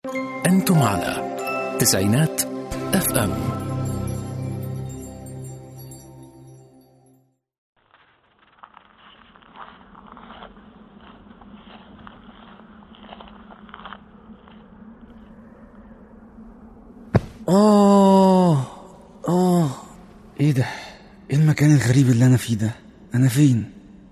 أنتم على تسعينات اف ام آه آه إيه ده؟ إيه المكان الغريب اللي أنا فيه ده؟ أنا فين؟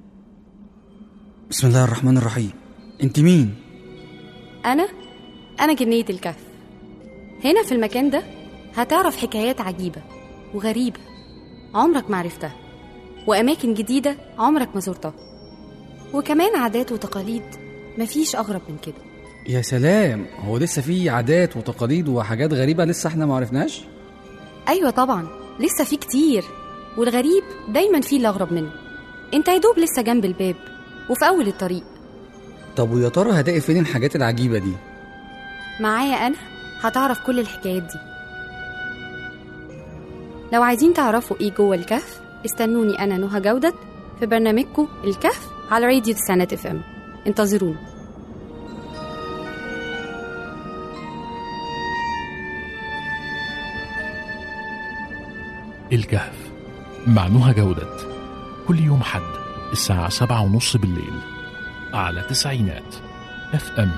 بسم الله الرحمن الرحيم أنت مين؟ أنا أنا جنية الكهف هنا في المكان ده هتعرف حكايات عجيبة وغريبة عمرك ما عرفتها وأماكن جديدة عمرك ما زرتها وكمان عادات وتقاليد مفيش أغرب من كده يا سلام هو لسه في عادات وتقاليد وحاجات غريبة لسه احنا ما عرفناش؟ أيوة طبعا لسه في كتير والغريب دايما فيه الأغرب منه انت يا دوب لسه جنب الباب وفي أول الطريق طب ويا ترى هتلاقي فين الحاجات العجيبة دي؟ معايا أنا هتعرف كل الحكايات دي لو عايزين تعرفوا إيه جوه الكهف استنوني أنا نهى جودة في برنامجكم الكهف على راديو تسعينات اف ام انتظروني الكهف مع نهى جودة كل يوم حد الساعة سبعة ونص بالليل على تسعينات اف ام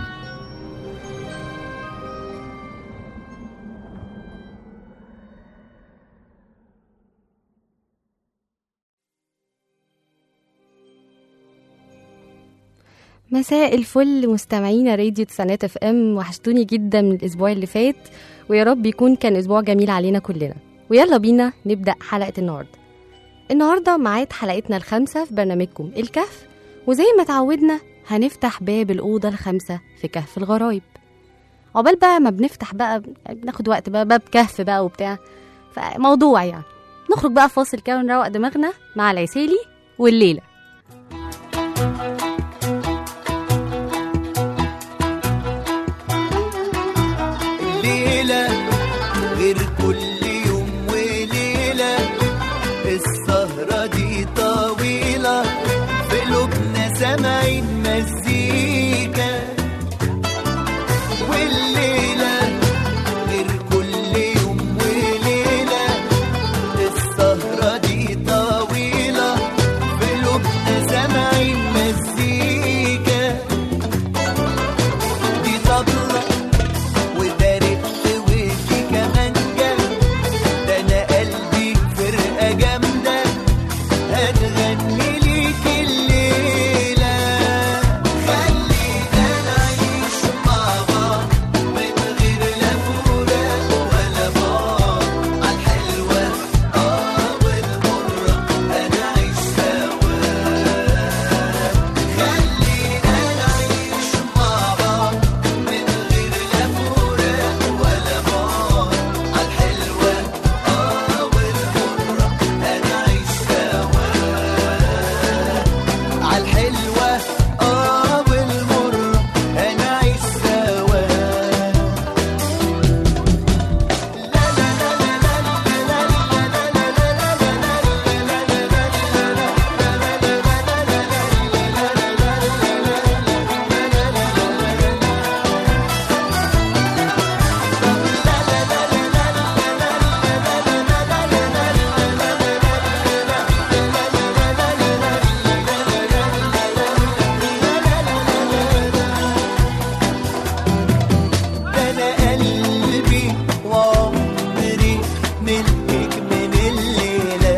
مساء الفل مستمعينا راديو تسعينات اف ام وحشتوني جدا من الاسبوع اللي فات ويا رب يكون كان اسبوع جميل علينا كلنا ويلا بينا نبدا حلقه النهارده النهارده ميعاد حلقتنا الخامسه في برنامجكم الكهف وزي ما تعودنا هنفتح باب الاوضه الخامسه في كهف الغرايب عقبال بقى ما بنفتح بقى بناخد وقت بقى باب كهف بقى وبتاع فموضوع يعني نخرج بقى فاصل كده ونروق دماغنا مع العسيلي والليله الليلة غير كل يوم وليلة السهرة دي طويلة في قلوبنا سامعين مزيكا والليلة غير كل يوم وليلة السهرة دي طويلة في قلوبنا سامعين مزيكا دي طبلة وده رق ودي كمان جنب ده انا قلبي فرقه جامده هتغني ليك الليله خلينا نعيش مع بعض من غير لا فراق ولا بعض عالحلوه اه والمره هنعيش سوا خلينا نعيش مع بعض من غير لا فراق ولا بعض عالحلوة اه والمرة هنعيش سوا عالحلوة اه والمرة هنعيش سوا انا قلبي وعمري ملكك من الليله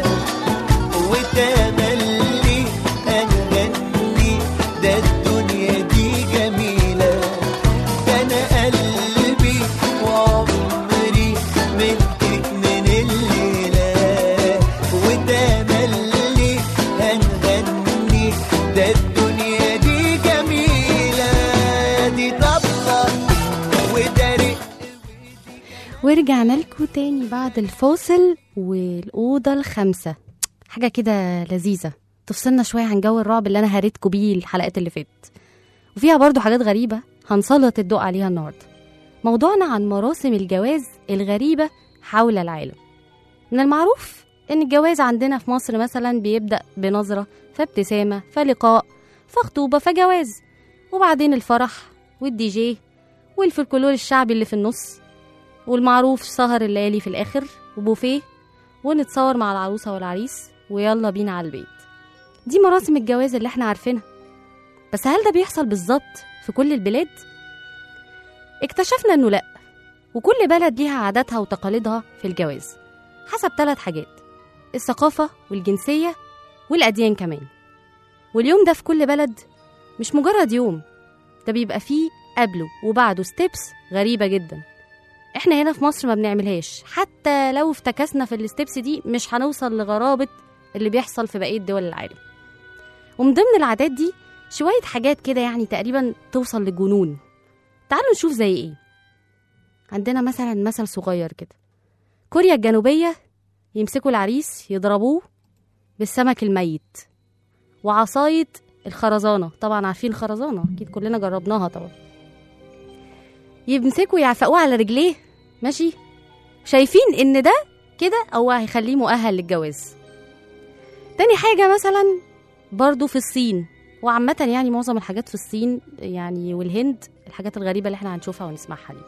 وتملي اغني ده الدنيا دي جميله انا قلبي وعمري ملكك من الليله وتملي اغني ده الدنيا دي جميله دي طبله وده رق ورجعنا لكم تاني بعد الفاصل والأوضة الخامسة حاجة كده لذيذة تفصلنا شوية عن جو الرعب اللي أنا هريتكم بيه الحلقات اللي فاتت وفيها برضو حاجات غريبة هنسلط الضوء عليها النهاردة موضوعنا عن مراسم الجواز الغريبة حول العالم من المعروف إن الجواز عندنا في مصر مثلا بيبدأ بنظرة فابتسامة فلقاء فخطوبة فجواز وبعدين الفرح والدي جي والفلكلور الشعبي اللي في النص والمعروف سهر الليالي في الآخر وبوفيه ونتصور مع العروسة والعريس ويلا بينا على البيت دي مراسم الجواز اللي احنا عارفينها بس هل ده بيحصل بالظبط في كل البلاد؟ اكتشفنا انه لأ وكل بلد ليها عاداتها وتقاليدها في الجواز حسب ثلاث حاجات الثقافة والجنسية والأديان كمان واليوم ده في كل بلد مش مجرد يوم ده بيبقى فيه قبله وبعده ستيبس غريبة جدا احنا هنا في مصر ما بنعملهاش حتى لو افتكسنا في الستيبس دي مش هنوصل لغرابة اللي بيحصل في بقية دول العالم ومن ضمن العادات دي شوية حاجات كده يعني تقريبا توصل للجنون تعالوا نشوف زي ايه عندنا مثلا مثل صغير كده كوريا الجنوبية يمسكوا العريس يضربوه بالسمك الميت وعصاية الخرزانة طبعا عارفين الخرزانة أكيد كلنا جربناها طبعا يمسكوا يعفقوه على رجليه ماشي شايفين ان ده كده هو هيخليه مؤهل للجواز تاني حاجة مثلا برضو في الصين وعامة يعني معظم الحاجات في الصين يعني والهند الحاجات الغريبة اللي احنا هنشوفها ونسمعها دي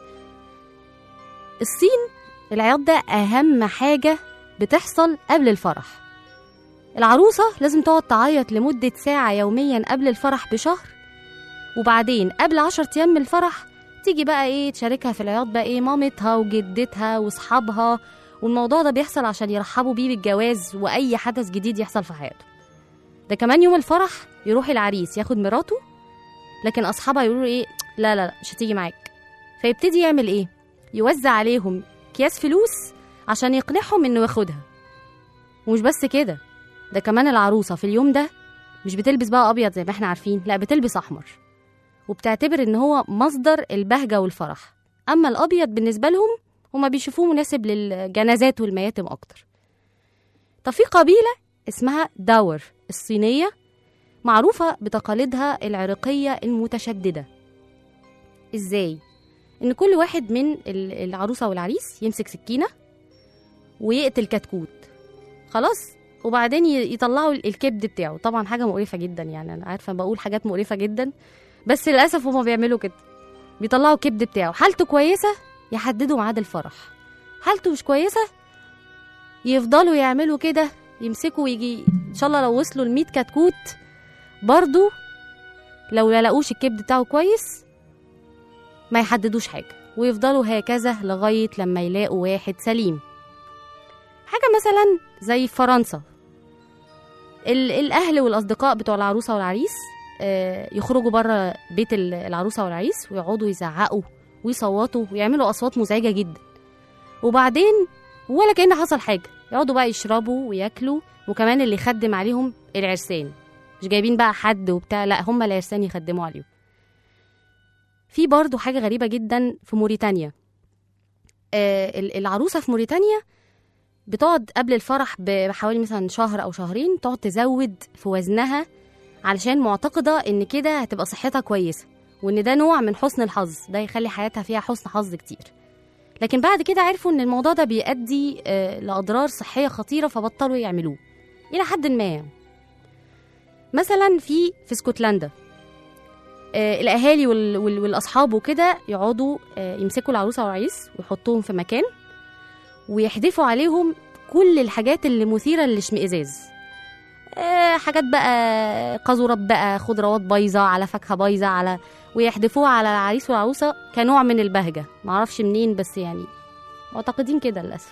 الصين العياط ده أهم حاجة بتحصل قبل الفرح العروسة لازم تقعد تعيط لمدة ساعة يوميا قبل الفرح بشهر وبعدين قبل عشر أيام من الفرح تيجي بقى ايه تشاركها في العياط بقى ايه مامتها وجدتها واصحابها والموضوع ده بيحصل عشان يرحبوا بيه بالجواز واي حدث جديد يحصل في حياته ده كمان يوم الفرح يروح العريس ياخد مراته لكن اصحابها يقولوا ايه لا لا لا مش هتيجي معاك فيبتدي يعمل ايه يوزع عليهم اكياس فلوس عشان يقنعهم انه ياخدها ومش بس كده ده كمان العروسه في اليوم ده مش بتلبس بقى ابيض زي ما احنا عارفين لا بتلبس احمر وبتعتبر ان هو مصدر البهجه والفرح اما الابيض بالنسبه لهم هما بيشوفوه مناسب للجنازات والمياتم اكتر طب في قبيله اسمها داور الصينيه معروفه بتقاليدها العرقيه المتشدده ازاي ان كل واحد من ال- العروسه والعريس يمسك سكينه ويقتل كتكوت خلاص وبعدين ي- يطلعوا ال- الكبد بتاعه طبعا حاجه مقرفه جدا يعني انا عارفه بقول حاجات مقرفه جدا بس للاسف هما بيعملوا كده بيطلعوا الكبد بتاعه حالته كويسه يحددوا ميعاد الفرح حالته مش كويسه يفضلوا يعملوا كده يمسكوا ويجي ان شاء الله لو وصلوا ل 100 كتكوت برضو لو ما لقوش الكبد بتاعه كويس ما يحددوش حاجه ويفضلوا هكذا لغايه لما يلاقوا واحد سليم حاجه مثلا زي فرنسا ال- الاهل والاصدقاء بتوع العروسه والعريس آه، يخرجوا بره بيت ال- العروسه والعريس ويقعدوا يزعقوا ويصوتوا ويعملوا اصوات مزعجه جدا وبعدين ولا كأن حصل حاجه يقعدوا بقى يشربوا وياكلوا وكمان اللي يخدم عليهم العرسان مش جايبين بقى حد وبتاع لا هم العرسان يخدموا عليهم في برضو حاجه غريبه جدا في موريتانيا آه، ال- العروسه في موريتانيا بتقعد قبل الفرح بحوالي مثلا شهر او شهرين تقعد تزود في وزنها علشان معتقده ان كده هتبقى صحتها كويسه وان ده نوع من حسن الحظ ده يخلي حياتها فيها حسن حظ كتير لكن بعد كده عرفوا ان الموضوع ده بيؤدي آه، لاضرار صحيه خطيره فبطلوا يعملوه الى حد ما يعني. مثلا في في اسكتلندا آه، الاهالي وال- وال- والاصحاب وكده يقعدوا آه، يمسكوا العروسه والعريس ويحطوهم في مكان ويحدفوا عليهم كل الحاجات اللي مثيره للاشمئزاز آه، حاجات بقى قاذورات بقى خضروات بايظه على فاكهه بايظه على ويحدفوها على العريس والعروسه كنوع من البهجه معرفش منين بس يعني معتقدين كده للاسف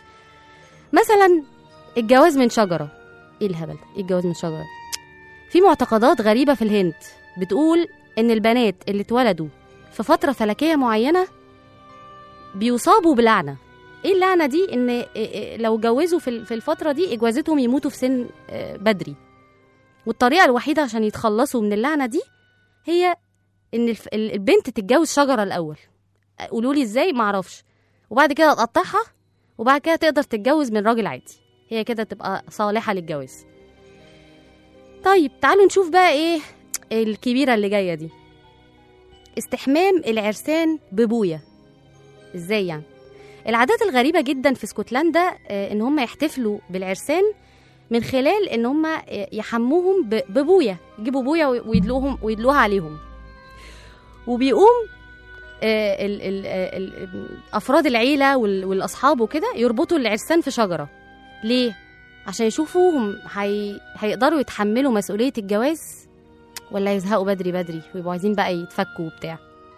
مثلا الجواز من شجره ايه الهبل ده؟ ايه الجواز من شجره في معتقدات غريبه في الهند بتقول ان البنات اللي اتولدوا في فتره فلكيه معينه بيصابوا بلعنه ايه اللعنه دي ان إيه إيه لو جوزوا في ال- في الفتره دي اجوازتهم يموتوا في سن آه، بدري والطريقه الوحيده عشان يتخلصوا من اللعنه دي هي ان الف- ال- البنت تتجوز شجره الاول قولوا لي ازاي معرفش وبعد كده تقطعها وبعد كده تقدر تتجوز من راجل عادي هي كده تبقى صالحه للجواز طيب تعالوا نشوف بقى ايه الكبيره اللي جايه دي استحمام العرسان ببويه ازاي يعني العادات الغريبة جدا في اسكتلندا آه، ان هم يحتفلوا بالعرسان من خلال ان هم آه، يحموهم ب- ببوية يجيبوا بوية وي- ويدلوهم ويدلوها عليهم وبيقوم آه، ال- ال- آه، ال- افراد العيله وال- والاصحاب وكده يربطوا العرسان في شجره ليه عشان يشوفوا هم هي... هيقدروا يتحملوا مسؤوليه الجواز ولا يزهقوا بدري بدري ويبقوا عايزين بقى يتفكوا وبتاع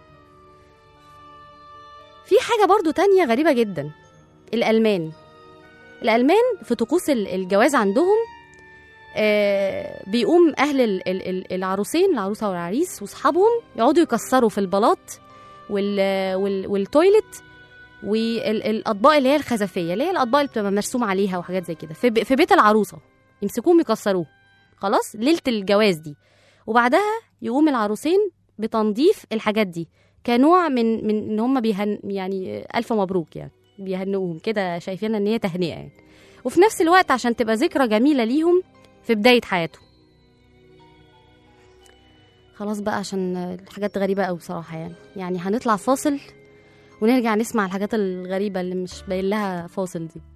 في حاجه برضو تانية غريبه جدا الالمان الالمان في طقوس ال- الجواز عندهم آه، بيقوم اهل ال- ال- ال- العروسين العروسه والعريس واصحابهم يقعدوا يكسروا في البلاط وال وال والتويلت والاطباق اللي هي الخزفيه اللي هي الاطباق اللي بتبقى مرسوم عليها وحاجات زي كده في, ب- في بيت العروسه يمسكوهم يكسروه خلاص ليله الجواز دي وبعدها يقوم العروسين بتنظيف الحاجات دي كنوع من من ان هم بيهن يعني الف مبروك يعني بيهنئوهم كده شايفين ان هي تهنئه يعني وفي نفس الوقت عشان تبقى ذكرى جميله ليهم في بدايه حياتهم خلاص بقى عشان الحاجات غريبة أوي بصراحة يعني يعني هنطلع فاصل ونرجع نسمع الحاجات الغريبة اللي مش باين لها فاصل دي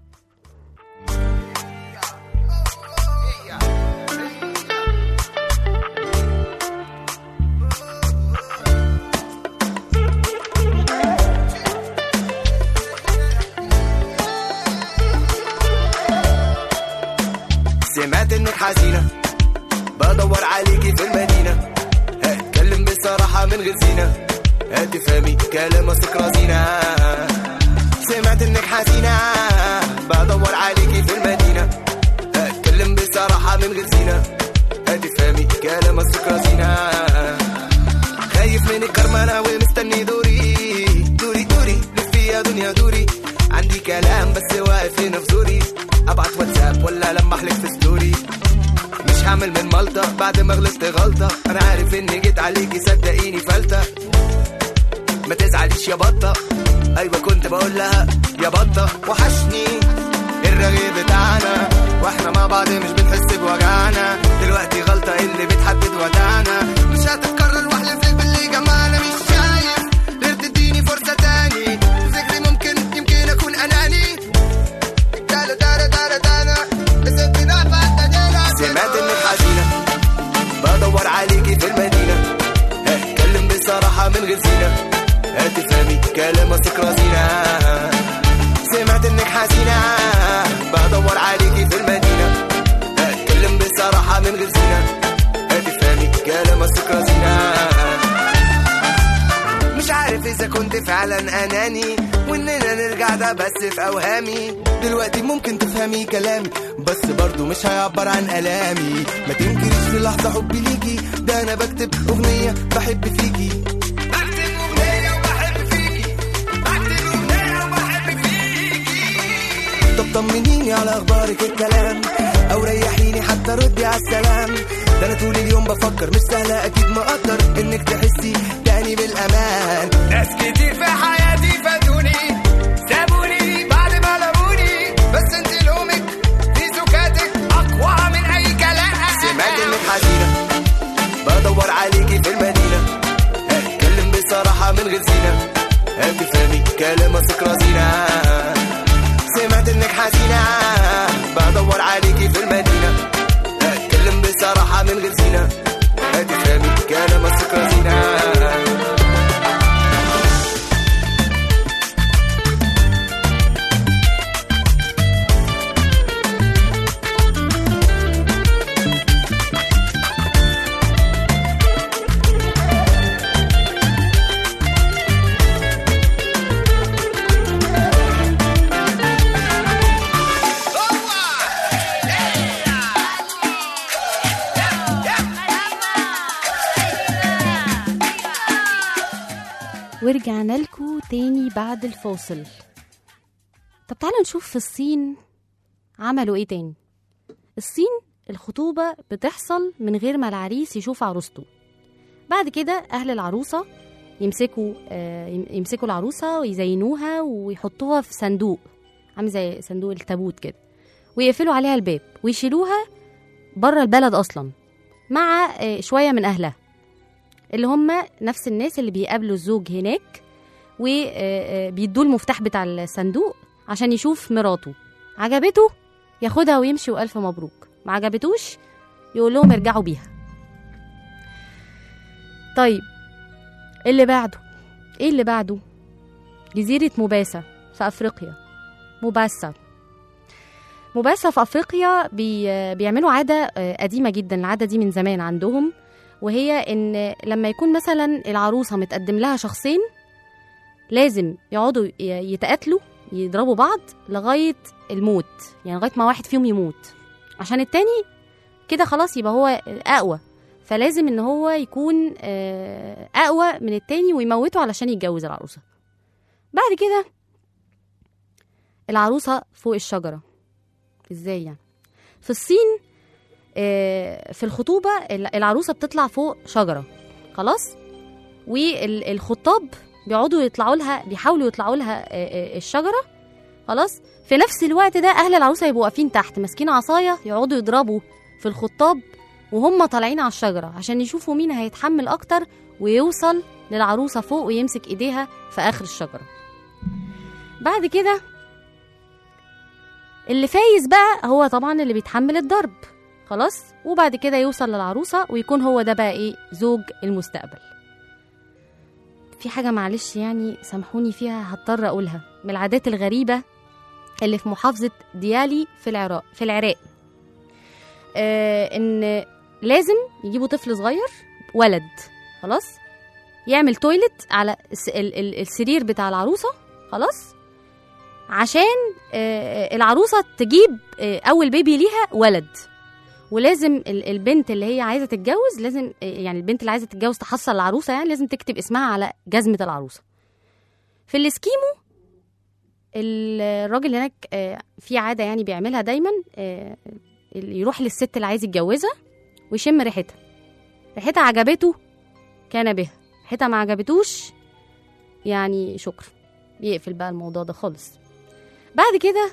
سمعت انك حزينة بدور عليكي في المدينة هتكلم بصراحة من غير زينة هتفهمي كلام اثق رزينة سمعت انك حزينة بدور عليكي في المدينة هتكلم بصراحة من غير زينة هتفهمي كلام اثق رزينة خايف من الكرمانة ومستني دوري دوري دوري لفي يا دنيا دوري عندي كلام بس واقف هنا في زوري ابعت واتساب ولا لمح لك في ستوري مش هعمل من مالطة بعد ما غلطت غلطة انا عارف اني جيت عليكي صدقيني فلتة ما تزعليش يا بطة ايوه كنت بقول لها يا بطة وحشني الرغيف بتاعنا واحنا مع بعض مش بنحس بوجعنا دلوقتي غلطة اللي بتحدد وداعنا مش هتتكرر واحلف لك باللي جمعنا مش شايف غير تديني فرصة تاني تفتكري ممكن يمكن اكون اناني دانا دانا دانا دانا سمعت انك حزينة بدور عليكي في المدينة هتكلم بصراحة من غير زينة هتفهمي كلام اثق رزينة سمعت انك حزينة بدور عليكي في المدينة هتكلم بصراحة من غير زينة هتفهمي كلام اثق رزينة مش عارف اذا كنت فعلا اناني واننا نرجع ده بس في اوهامي دلوقتي ممكن تفهمي كلامي بس برضو مش هيعبر عن الامي ما تنكريش في لحظه حبي ليكي ده انا بكتب اغنيه بحب فيكي بكتب اغنيه وبحب فيكي بكتب اغنيه وبحب فيكي طب طمنيني على اخبارك الكلام او ريحيني حتى ردي على السلام ده انا طول اليوم بفكر مش سهله اكيد ما اقدر انك تحسي تاني بالامان ناس كتير في حياتي فاتوني سابوني بعد ما لموني بس انت لومك في سكاتك اقوى من اي كلام سمعت انك حزينه بدور عليكي في المدينه هتكلم بصراحه من غير زينه هتفهمي كلام اثق رزينه سمعت انك حزينة بدور عليكي في المدينة هتكلم بصراحة من غير زينة هتفهمي كلام اثق رزينة ورجعنا لكم تاني بعد الفاصل طب تعالوا نشوف في الصين عملوا ايه تاني الصين الخطوبة بتحصل من غير ما العريس يشوف عروسته بعد كده أهل العروسة يمسكوا آه، يم- يمسكوا العروسة ويزينوها ويحطوها في صندوق عامل زي صندوق التابوت كده ويقفلوا عليها الباب ويشيلوها بره البلد أصلا مع آه، شوية من أهلها اللي هم نفس الناس اللي بيقابلوا الزوج هناك وبيدوا المفتاح بتاع الصندوق عشان يشوف مراته عجبته ياخدها ويمشي والف مبروك ما عجبتوش يقول لهم ارجعوا بيها طيب اللي بعده ايه اللي بعده جزيرة موباسا في افريقيا موباسا موباسا في افريقيا بي بيعملوا عاده آه، قديمه جدا العاده دي من زمان عندهم وهي ان لما يكون مثلا العروسه متقدم لها شخصين لازم يقعدوا ي- يتقاتلوا يضربوا بعض لغايه الموت يعني لغايه ما واحد فيهم يموت عشان التاني كده خلاص يبقى هو اقوى فلازم ان هو يكون آه، اقوى من التاني ويموته علشان يتجوز العروسه بعد كده العروسه فوق الشجره ازاي يعني في الصين آه، في الخطوبه ال- العروسه بتطلع فوق شجره خلاص والخطاب بيقعدوا يطلعوا لها بيحاولوا يطلعوا لها آه، آه، الشجره خلاص في نفس الوقت ده اهل العروسه يبقوا واقفين تحت ماسكين عصايه يقعدوا يضربوا في الخطاب وهم طالعين على الشجره عشان يشوفوا مين هيتحمل اكتر ويوصل للعروسه فوق ويمسك ايديها في اخر الشجره بعد كده اللي فايز بقى هو طبعا اللي بيتحمل الضرب خلاص وبعد كده يوصل للعروسه ويكون هو ده بقى ايه زوج المستقبل في حاجه معلش يعني سامحوني فيها هضطر اقولها من العادات الغريبه اللي في محافظه ديالي في العراق في العراق آه ان لازم يجيبوا طفل صغير ولد خلاص يعمل تويلت على الس- ال- ال- السرير بتاع العروسه خلاص عشان آه، العروسه تجيب آه، اول بيبي ليها ولد ولازم ال- البنت اللي هي عايزه تتجوز لازم آه، يعني البنت اللي عايزه تتجوز تحصل العروسه يعني لازم تكتب اسمها على جزمه العروسه في الاسكيمو الراجل هناك آه، في عاده يعني بيعملها دايما آه، اللي يروح للست اللي عايز يتجوزها ويشم ريحتها ريحتها عجبته كان بها ريحتها ما عجبتوش يعني شكرا يقفل بقى الموضوع ده خالص بعد كده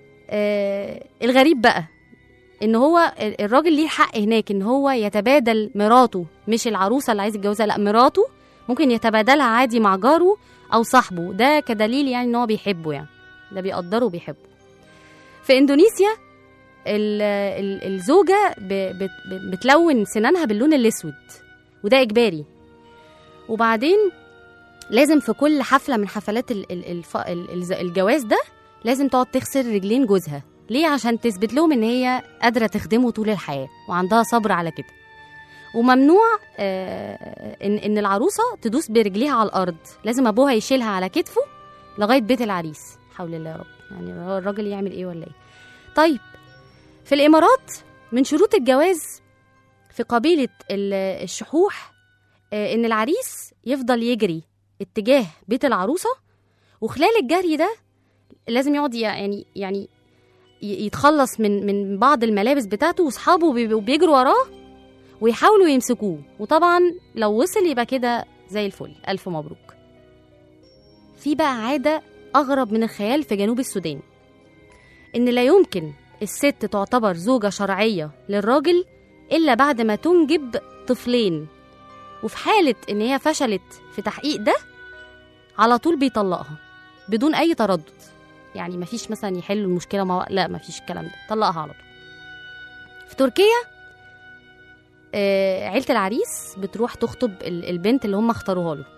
آه الغريب بقى ان هو ال- الراجل ليه حق هناك ان هو يتبادل مراته مش العروسه اللي عايز يتجوزها لا مراته ممكن يتبادلها عادي مع جاره او صاحبه ده كدليل يعني ان هو بيحبه يعني ده بيقدره وبيحبه في اندونيسيا ال- ال- الزوجه ب- بت- بت- بتلون سنانها باللون الاسود وده اجباري وبعدين لازم في كل حفله من حفلات ال- ال- الف- ال- الز- الجواز ده لازم تقعد تغسل رجلين جوزها ليه عشان تثبت لهم ان هي قادره تخدمه طول الحياه وعندها صبر على كده وممنوع آه، ان ان العروسه تدوس برجليها على الارض لازم ابوها يشيلها على كتفه لغايه بيت العريس حول الله يا رب يعني هو الراجل يعمل ايه ولا ايه طيب في الامارات من شروط الجواز في قبيله ال- الشحوح آه، ان العريس يفضل يجري اتجاه بيت العروسه وخلال الجري ده لازم يقعد ي- يعني يعني ي- يتخلص من من بعض الملابس بتاعته واصحابه بيبقوا بيجروا وراه ويحاولوا يمسكوه وطبعا لو وصل يبقى كده زي الفل الف مبروك في بقى عاده اغرب من الخيال في جنوب السودان ان لا يمكن الست تعتبر زوجه شرعيه للراجل الا بعد ما تنجب طفلين وفي حاله ان هي فشلت في تحقيق ده على طول بيطلقها بدون اي تردد يعني مفيش مثلا يحلوا المشكله مع لا مفيش الكلام ده طلقها على طول في تركيا آه، عيله العريس بتروح تخطب ال- البنت اللي هم اختاروها له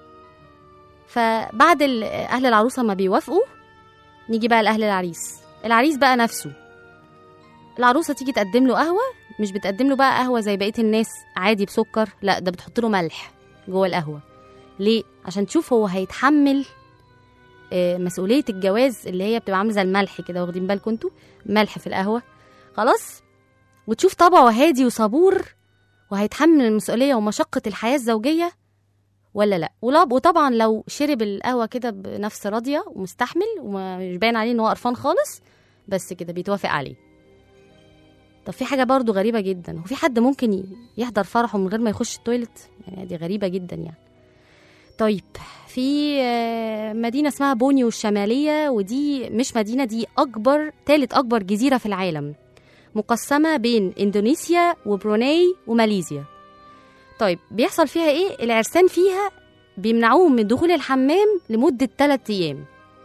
فبعد ال- اهل العروسه ما بيوافقوا نيجي بقى لاهل العريس العريس بقى نفسه العروسه تيجي تقدم له قهوه مش بتقدم له بقى قهوه زي بقيه الناس عادي بسكر لا ده بتحط له ملح جوه القهوه ليه عشان تشوف هو هيتحمل آه، مسؤوليه الجواز اللي هي بتبقى عامله زي الملح كده واخدين بالكم انتوا ملح في القهوه خلاص وتشوف طبعه هادي وصبور وهيتحمل المسؤوليه ومشقه الحياه الزوجيه ولا لا ولا- وطبعا لو شرب القهوه كده بنفس راضيه ومستحمل ومش باين عليه ان هو قرفان خالص بس كده بيتوافق عليه طب في حاجه برضو غريبه جدا هو في حد ممكن ي- يحضر فرحه من غير ما يخش التويلت يعني دي غريبه جدا يعني طيب في آه، مدينة اسمها بونيو الشمالية ودي مش مدينة دي أكبر تالت أكبر جزيرة في العالم مقسمة بين إندونيسيا وبروناي وماليزيا طيب بيحصل فيها إيه؟ العرسان فيها بيمنعوهم من دخول الحمام لمدة 3 أيام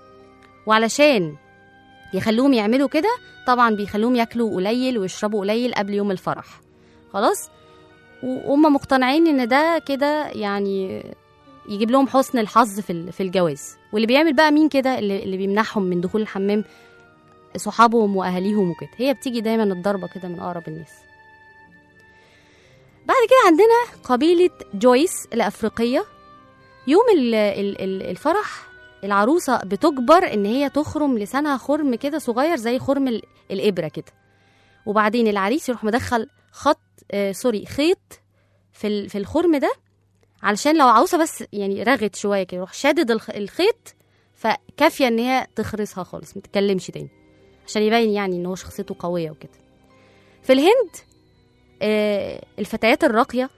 وعلشان يخلوهم يعملوا كده طبعا بيخلوهم ياكلوا قليل ويشربوا قليل قبل يوم الفرح خلاص وهم مقتنعين ان ده كده يعني يجيب لهم حسن الحظ في ال- في الجواز واللي بيعمل بقى مين كده اللي, اللي بيمنعهم من دخول الحمام صحابهم واهاليهم وكده هي بتيجي دايما الضربه كده من اقرب الناس بعد كده عندنا قبيله جويس الافريقيه يوم ال- ال- ال- الفرح العروسه بتجبر ان هي تخرم لسانها خرم كده صغير زي خرم ال- الابره كده وبعدين العريس يروح مدخل خط آه سوري خيط في ال- في الخرم ده علشان لو عروسه بس يعني رغت شويه كده يروح شادد الخ- الخيط فكافيه ان هي تخرسها خالص ما تتكلمش تاني عشان يبين يعني ان هو شخصيته قويه وكده في الهند آه الفتيات الراقيه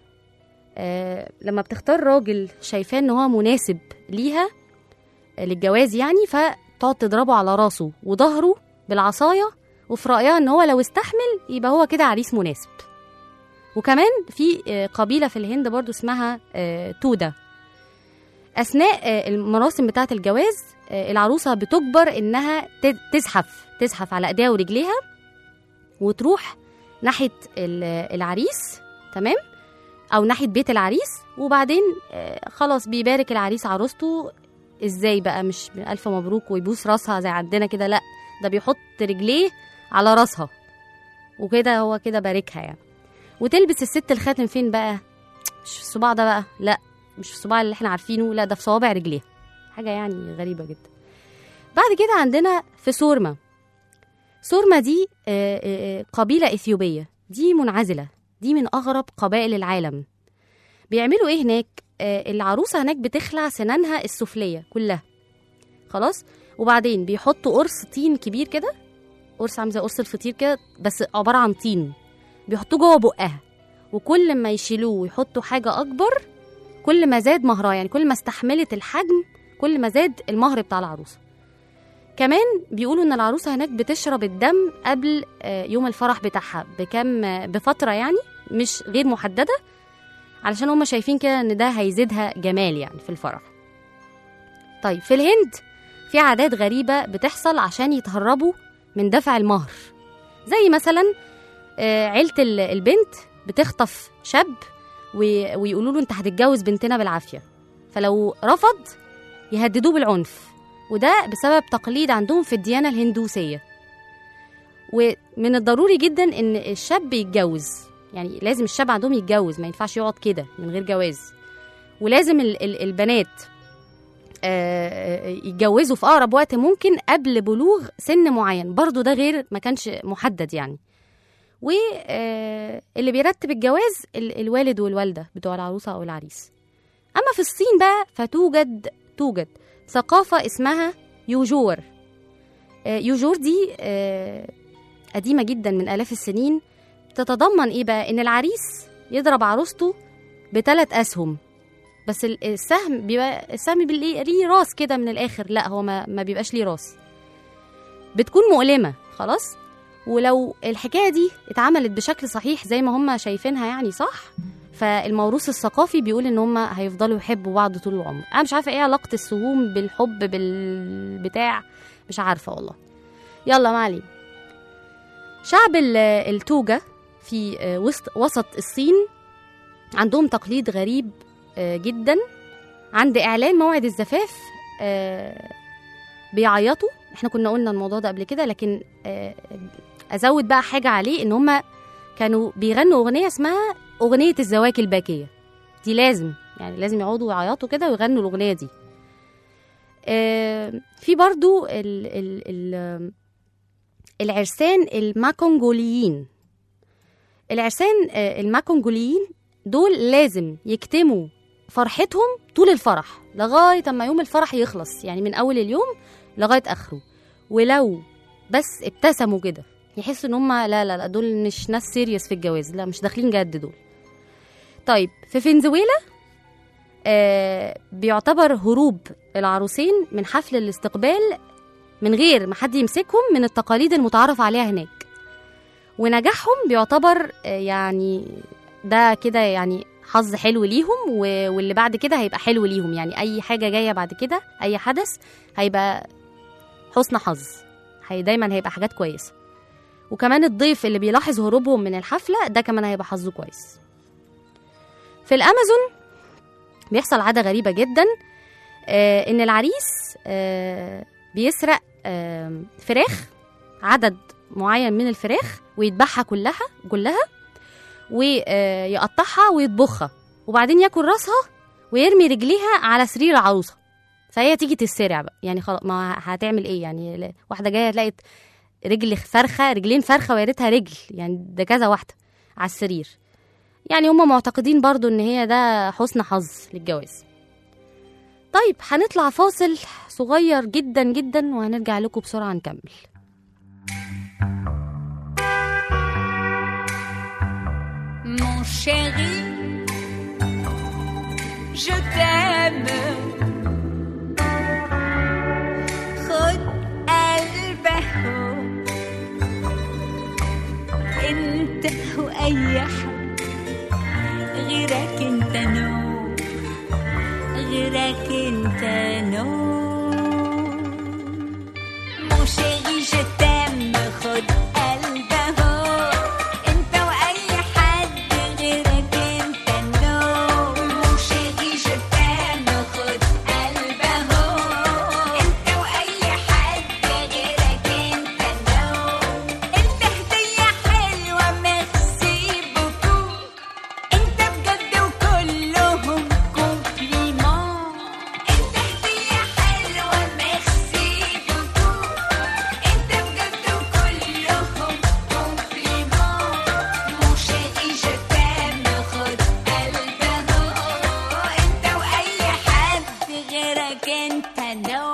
آه لما بتختار راجل شايفاه ان هو مناسب ليها آه للجواز يعني فتقعد تضربه على راسه وظهره بالعصايه وفي رايها ان هو لو استحمل يبقى هو كده عريس مناسب وكمان في آه، قبيله في الهند برضو اسمها آه، تودا اثناء آه، المراسم بتاعه الجواز آه، العروسه بتجبر انها ت- تزحف تزحف على ايديها ورجليها وتروح ناحيه ال- العريس تمام او ناحيه بيت العريس وبعدين آه، خلاص بيبارك العريس عروسته ازاي بقى مش الف مبروك ويبوس راسها زي عندنا كده لا ده بيحط رجليه على راسها وكده هو كده باركها يعني وتلبس الست الخاتم فين بقى مش في الصباع ده بقى لا مش في الصباع اللي احنا عارفينه لا ده في صوابع رجليها حاجه يعني غريبه جدا بعد كده عندنا في سورما سورما دي آه، آه، قبيله اثيوبيه دي منعزله دي من اغرب قبائل العالم بيعملوا ايه هناك آه، العروسه هناك بتخلع سنانها السفليه كلها خلاص وبعدين بيحطوا قرص طين كبير كده قرص عامل زي قرص الفطير كده بس عباره عن طين بيحطوه جوه بقها وكل ما يشيلوه ويحطوا حاجه اكبر كل ما زاد مهرها يعني كل ما استحملت الحجم كل ما زاد المهر بتاع العروسه كمان بيقولوا ان العروسه هناك بتشرب الدم قبل آه، يوم الفرح بتاعها بكم آه، بفتره يعني مش غير محدده علشان هم شايفين كده ان ده هيزيدها جمال يعني في الفرح طيب في الهند في عادات غريبه بتحصل عشان يتهربوا من دفع المهر زي مثلا آه، عيله ال- البنت بتخطف شاب وي- ويقولوا له انت هتتجوز بنتنا بالعافيه فلو رفض يهددوه بالعنف وده بسبب تقليد عندهم في الديانه الهندوسيه ومن الضروري جدا ان الشاب يتجوز يعني لازم الشاب عندهم يتجوز ما ينفعش يقعد كده من غير جواز ولازم ال- ال- البنات آه، آه، يتجوزوا في اقرب وقت ممكن قبل بلوغ سن معين برضو ده غير ما كانش محدد يعني واللي بيرتب الجواز ال- الوالد والوالده بتوع العروسه او العريس اما في الصين بقى فتوجد توجد ثقافه اسمها يوجور آه، يوجور دي آه، قديمه جدا من الاف السنين تتضمن ايه بقى ان العريس يضرب عروسته بثلاث اسهم بس ال- السهم بيبقى السهم بيبقى ليه راس كده من الاخر لا هو ما, ما بيبقاش ليه راس بتكون مؤلمه خلاص ولو الحكايه دي اتعملت بشكل صحيح زي ما هم شايفينها يعني صح فالموروث الثقافي بيقول ان هم هيفضلوا يحبوا بعض طول العمر انا مش عارفه ايه علاقه السهوم بالحب بالبتاع مش عارفه والله يلا ما علينا شعب ال- التوجة في آه، وسط وسط الصين عندهم تقليد غريب آه، جدا عند اعلان موعد الزفاف آه، بيعيطوا احنا كنا قلنا الموضوع ده قبل كده لكن آه، ازود بقى حاجه عليه ان هم كانوا بيغنوا اغنيه اسمها اغنيه الزواج الباكيه دي لازم يعني لازم يقعدوا يعيطوا كده ويغنوا الاغنيه دي آه، في برضو ال ال ال العرسان الماكونجوليين العرسان آه، الماكونجوليين دول لازم يكتموا فرحتهم طول الفرح لغايه اما يوم الفرح يخلص يعني من اول اليوم لغايه اخره ولو بس ابتسموا كده يحسوا ان هم لا لا لا دول مش ناس سيريس في الجواز لا مش داخلين جد دول طيب في فنزويلا آه بيعتبر هروب العروسين من حفل الاستقبال من غير ما حد يمسكهم من التقاليد المتعارف عليها هناك ونجاحهم بيعتبر آه يعني ده كده يعني حظ حلو ليهم و- واللي بعد كده هيبقى حلو ليهم يعني اي حاجه جايه بعد كده اي حدث هيبقى حسن حظ هي دايما هيبقى حاجات كويسه وكمان الضيف اللي بيلاحظ هروبهم من الحفله ده كمان هيبقى حظه كويس في الامازون بيحصل عاده غريبه جدا آه ان العريس آه بيسرق آه فراخ عدد معين من الفراخ ويذبحها كلها كلها ويقطعها ويطبخها وبعدين ياكل راسها ويرمي رجليها على سرير العروسه فهي تيجي تسرع بقى يعني خلاص ما هتعمل ايه يعني ل- واحده جايه لقيت رجل فرخه رجلين فرخه ويا ريتها رجل يعني ده كذا واحده على السرير يعني هم معتقدين برضو ان هي ده حسن حظ للجواز طيب هنطلع فاصل صغير جدا جدا وهنرجع لكم بسرعه نكمل Mon chéri, je t'aime. خد قلبه انت واي حد غيرك انت نو غيرك انت نو Mon chéri, je t'aime. خد قلبه انت واي حد غيرك انت نو Mon chéri, je t'aime. خد قلبه انت واي حد غيرك انت نو انت هدية حلوة ميرسي بوكو انت بجد وكلهم كومبليمون انت هدية حلوة ميرسي بوكو انت بجد وكلهم كومبليمون مو شيري je t'aime خد قلبه انت واي حد غيرك انت نو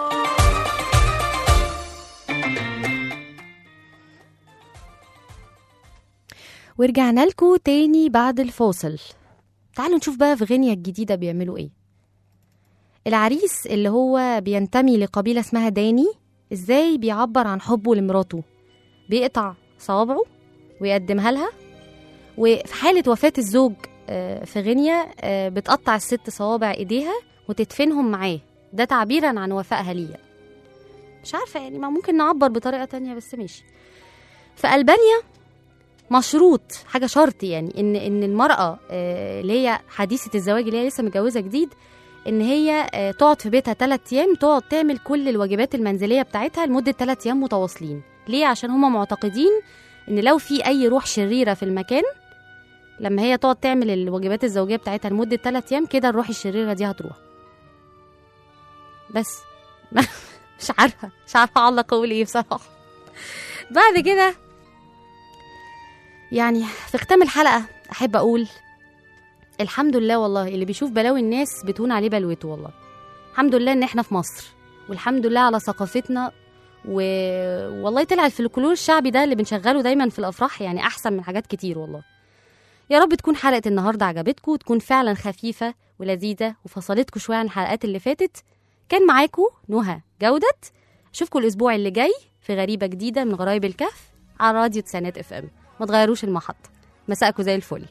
ورجعنا لكم تاني بعد الفاصل تعالوا نشوف بقى في غينيا الجديدة بيعملوا ايه العريس اللي هو بينتمي لقبيلة اسمها داني ازاي بيعبر عن حبه لمراته بيقطع صوابعه ويقدمها لها وفي حالة وفاة الزوج آه، في غينيا آه، بتقطع الست صوابع ايديها وتدفنهم معاه ده تعبيرا عن وفائها ليه مش عارفة يعني ما ممكن نعبر بطريقة تانية بس ماشي في ألبانيا مشروط حاجه شرط يعني ان ان المراه آه، اللي هي حديثه الزواج اللي هي لسه متجوزه جديد ان هي آه، تقعد في بيتها ثلاث ايام تقعد تعمل كل الواجبات المنزليه بتاعتها لمده ثلاث ايام متواصلين ليه عشان هما معتقدين ان لو في اي روح شريره في المكان لما هي تقعد تعمل الواجبات الزوجيه بتاعتها لمده ثلاث ايام كده الروح الشريره دي هتروح بس مش عارفه مش عارفه اعلق اقول ايه بصراحه بعد كده يعني في ختام الحلقة أحب أقول الحمد لله والله اللي بيشوف بلاوي الناس بتهون عليه بلوته والله الحمد لله إن إحنا في مصر والحمد لله على ثقافتنا و... والله طلع الفلكلور الشعبي ده اللي بنشغله دايما في الأفراح يعني أحسن من حاجات كتير والله يا رب تكون حلقة النهاردة عجبتكم وتكون فعلا خفيفة ولذيذة وفصلتكم شوية عن الحلقات اللي فاتت كان معاكم نهى جودت أشوفكم الأسبوع اللي جاي في غريبة جديدة من غرايب الكهف على راديو تسانات اف ام ما تغيروش المحطة مساءكم زي الفل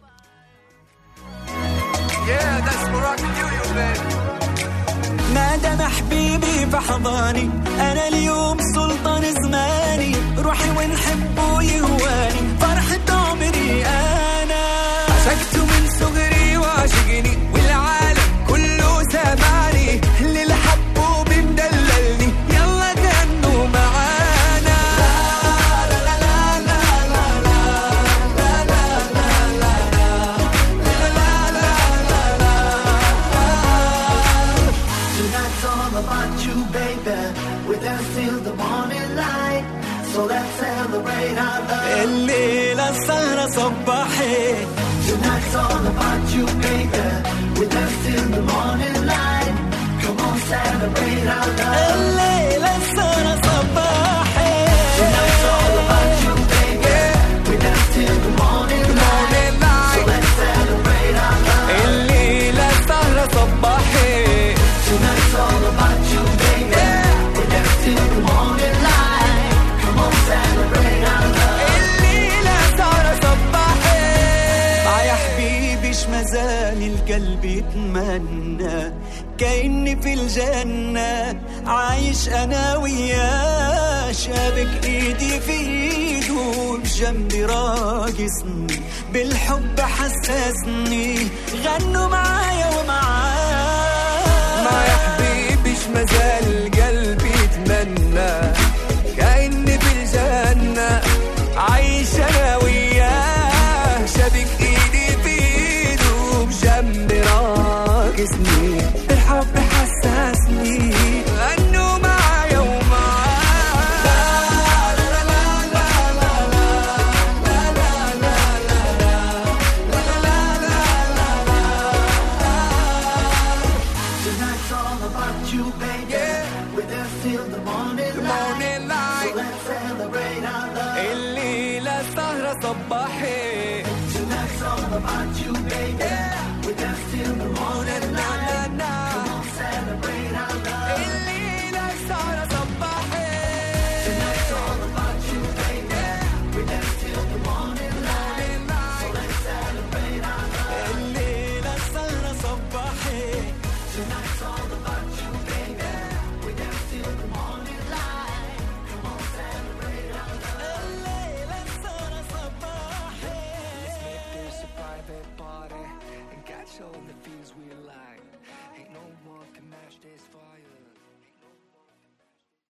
Yeah, that's Moroccan Union, baby. ما دام حبيبي في حضاني انا اليوم سلطان زماني روحي وين حبه يهواني فرحة عمري انا عشقت من صغري وعشقني والعالم كله سمعني اللي الحب بمدللني يلا غنوا معانا Tonight's all about you, baby. With us till the morning light. So let's celebrate our love. الليلة السهرة صباحي Tonight's all about you, baby. With us till the morning light. Come on, celebrate our love. الليلة السهرة صباحي Tonight's all about you, baby. With us till the morning light. Morning light. So let's celebrate our love. الليلة سهرة صباحي Tonight's all about you, baby. With us till the morning light. Come on, celebrate our love. الليلة سهرة صباحي آه يا حبيبي ش مازال القلب يتمنى كأني في الجنة عايش أنا وياه شابك إيدي في إيده بجنبي راقصني بالحب حسسني غنوا معايا ومعاه ما يا حبيبيش مازال قلبي يتمنى كأني في الجنة عايش أنا وياه شابك إيدي في إيده بجنبي راكسني الحب حسسني غنوا معايا ومعاه لا لا لا لا لا لا لا لا لا لا لا Tonight's all about you, baby. We're there till the morning morning light. So let's celebrate our love. الليلة سهرة صباحي Tonight's all about you, baby. We're there till the morning نا نا نا Celebrate our love.